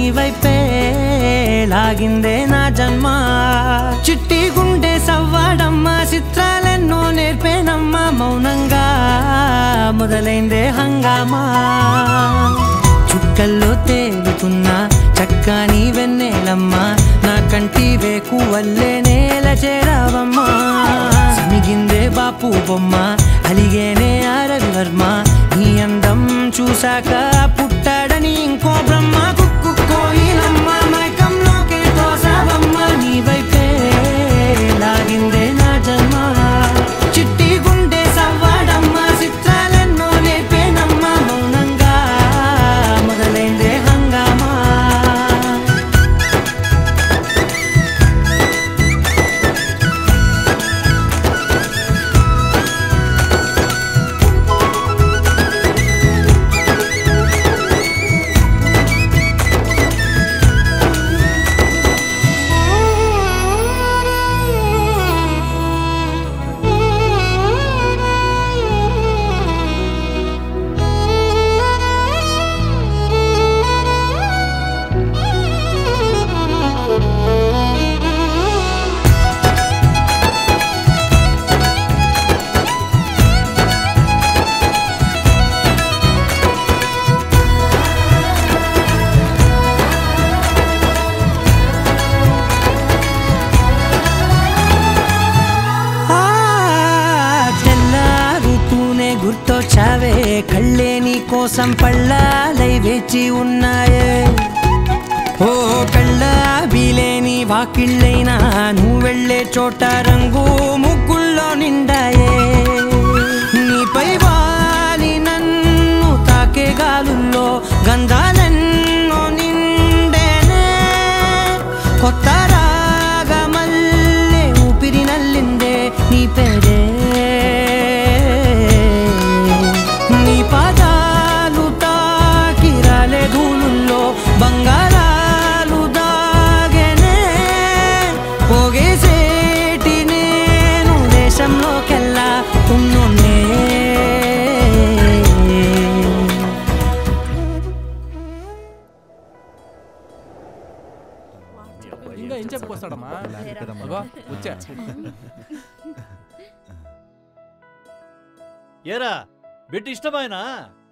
వైపే లాగిందే నా జన్మ చిట్టి గుండె సవ్వాడమ్మా చిత్రాలెన్నో నేర్పేనమ్మా మౌనంగా మొదలైందే హంగామా చుక్కల్లో తేలుతున్న చక్కని వెన్నెలమ్మా నా కంటి వేకు వల్లే నేల చేరావమ్మా సమిగిందే బాపు బొమ్మ అలిగేనే అరవి వర్మ నీ అందం చూశాక పుట్టాడని ఇంకో బ్రహ్మ కుక్కు కోయిలమ్మ మైకంలోకే తోసావమ్మ నీ వైపే లాగిందే నా జన్మ చిట్టి గుండె సవ్వాడమ్మ చిత్రాలెన్నో నేర్పేనమ్మ మౌనంగా మొదలైందే హంగామా ఆ, తెల్లారుతూనే గుర్తొచ్చావే కళ్ళే నీ కోసం పళ్ళాలై వేచి ఉన్నాయే ఓ కళ్ళ వీలేని వాకిళ్ళైనా నువ్వు వెళ్ళే చోట రంగు ముగ్గుల్లో నిండాయే నీపై వాలి నన్ను తాకే గాలుల్లో గంధాలెన్నో నిండేనే కొత్త రాగమల్లే ఊపిరి నల్లిందే నీ పేరే నీ పాదాలు తాకి రాలే ధూళుల్లో బంగారాలు దాగెనే పోగేసేటి నేను దేశంలోకెల్లా ఉన్నోనే ఇంకా ఏం చెప్పుకొస్తాడమ్మా అగో, వచ్చా ఏరా బిడ్డ ఇష్టమైనా